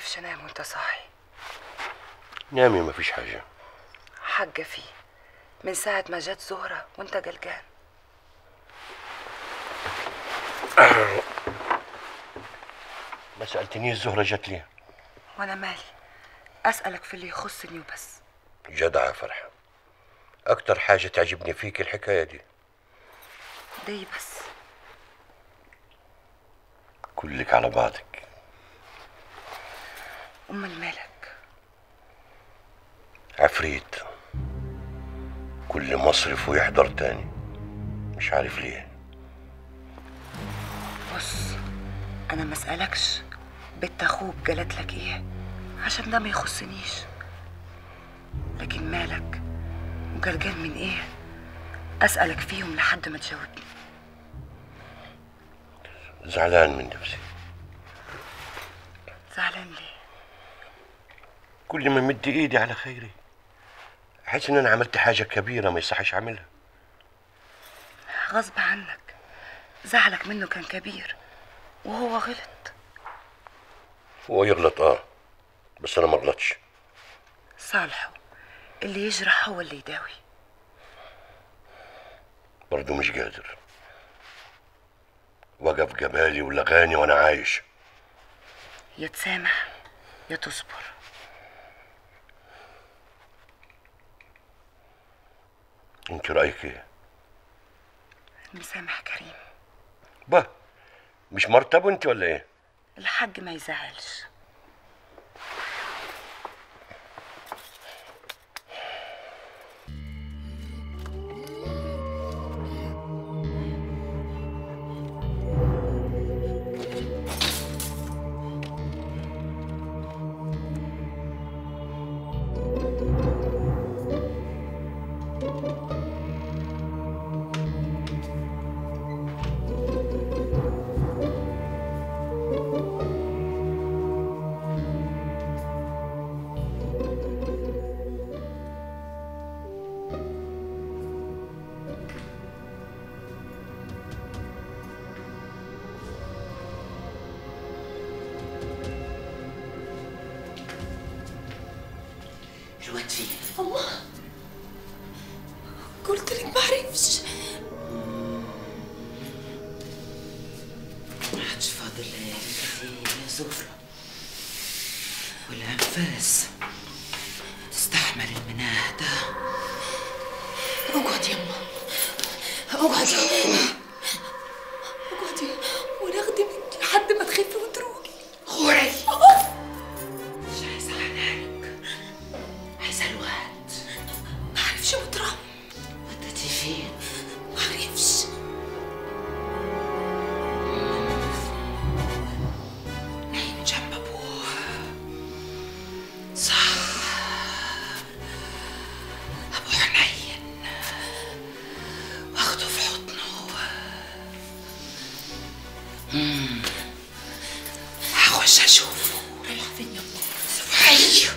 بعرفش انام وانت صاحي نامي ما فيش حاجة حاجة فيه من ساعة ما جت زهرة وانت جلجان ما سألتنيش الزهرة جت ليه وانا مالي اسألك في اللي يخصني وبس جدعة يا فرحة أكتر حاجة تعجبني فيك الحكاية دي دي بس كلك على بعضك امال مالك عفريت كل مصرف ويحضر تاني مش عارف ليه بص انا ما اسالكش بنت اخوك جالت لك ايه عشان ده ما يخصنيش لكن مالك وجرجان من ايه اسالك فيهم لحد ما تجاوبني زعلان من نفسي زعلان ليه كل ما مد ايدي على خيري احس ان انا عملت حاجة كبيرة ما يصحش اعملها غصب عنك زعلك منه كان كبير وهو غلط هو يغلط اه بس انا ما غلطش صالحه اللي يجرح هو اللي يداوي برضه مش قادر وقف جمالي ولغاني وانا عايش يا تسامح يا تصبر انت رايك ايه المسامح كريم با مش مرتب انت ولا ايه الحاج ما يزعلش الواد فين الله قلت لك ما عرفش ما عادش فاضل ليالي كتير يا زهرة والأنفاس تستحمل المناه ده اقعد يما اقعدي اقعدي وانا اخدمك لحد ما تخفي وتروقي غوري مش عايزة حنانك عايزة الوقت ما عرفش مطرح وديتي فين ما عرفش نايم جنب أبوه صح أبو حنين واخده في حضنه مم. هخش أشوفه رايح فين يما صبحي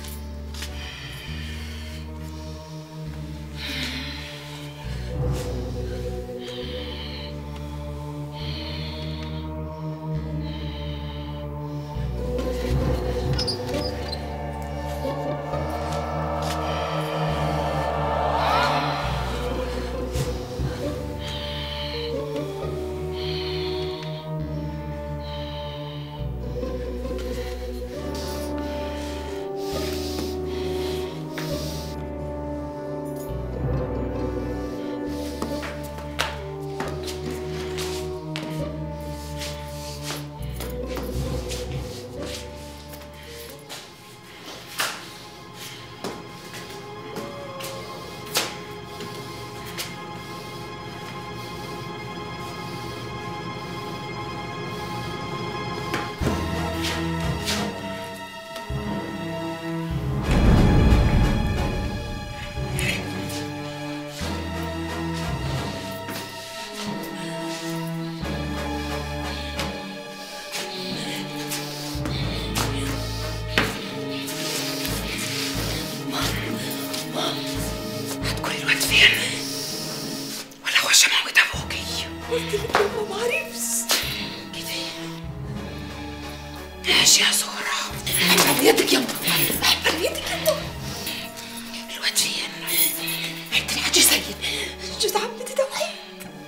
هتقولي الواد فين ولا اخش اموت ابوكي قلت لك يما ما عرفش كده ماشي يا زهرة يدك يما احبل يدك يما الواد فين عند الحاج سيد جوز عمتي توحيد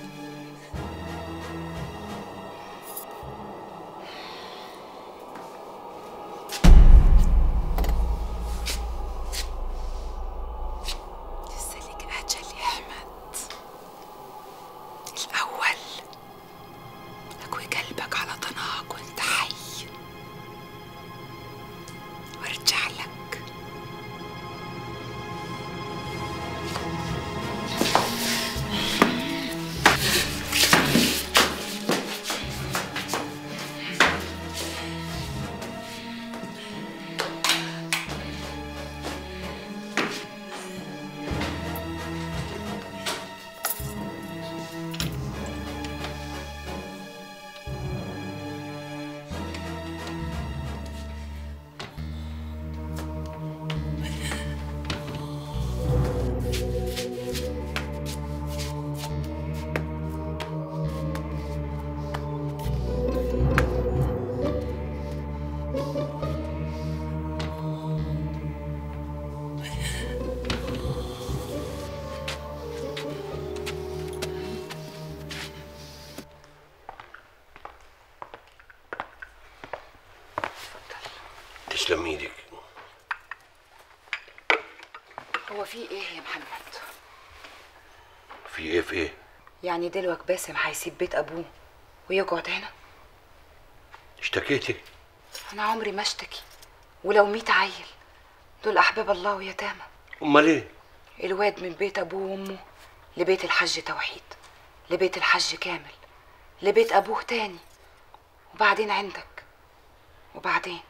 لسه لك اجل يا احمد الاول اكوي قلبك على طناك وانت حي وارجع لك تسلم ايدك هو في ايه يا محمد في ايه في ايه يعني دلوك باسم هيسيب بيت ابوه ويقعد هنا اشتكيتي انا عمري ما اشتكي ولو ميت عيل دول احباب الله ويتامى امال ايه الواد من بيت ابوه وامه لبيت الحج توحيد لبيت الحج كامل لبيت ابوه تاني وبعدين عندك وبعدين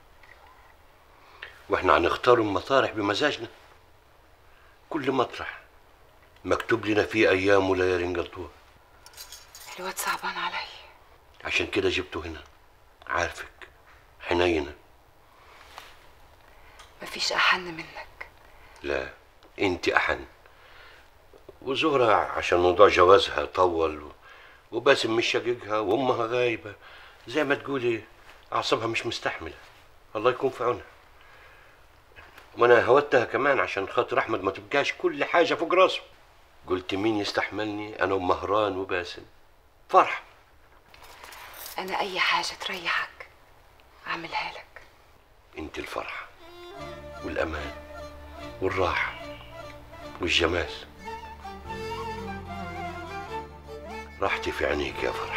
واحنا هنختار المطارح بمزاجنا كل مطرح مكتوب لنا فيه ايام وليالي نقضوها الواد صعبان علي عشان كده جبته هنا عارفك حنينه مفيش احن منك لا انت احن وزهرة عشان موضوع جوازها طول و- وباسم مش شقيقها وامها غايبة زي ما تقولي اعصابها مش مستحملة الله يكون في عونها وانا هودتها كمان عشان خاطر احمد ما تبقاش كل حاجة فوق راسه قلت مين يستحملني انا ومهران وباسم فرح انا اي حاجه تريحك اعملها لك انت الفرحة والامان والراحة والجمال راحتي في عينيك يا فرح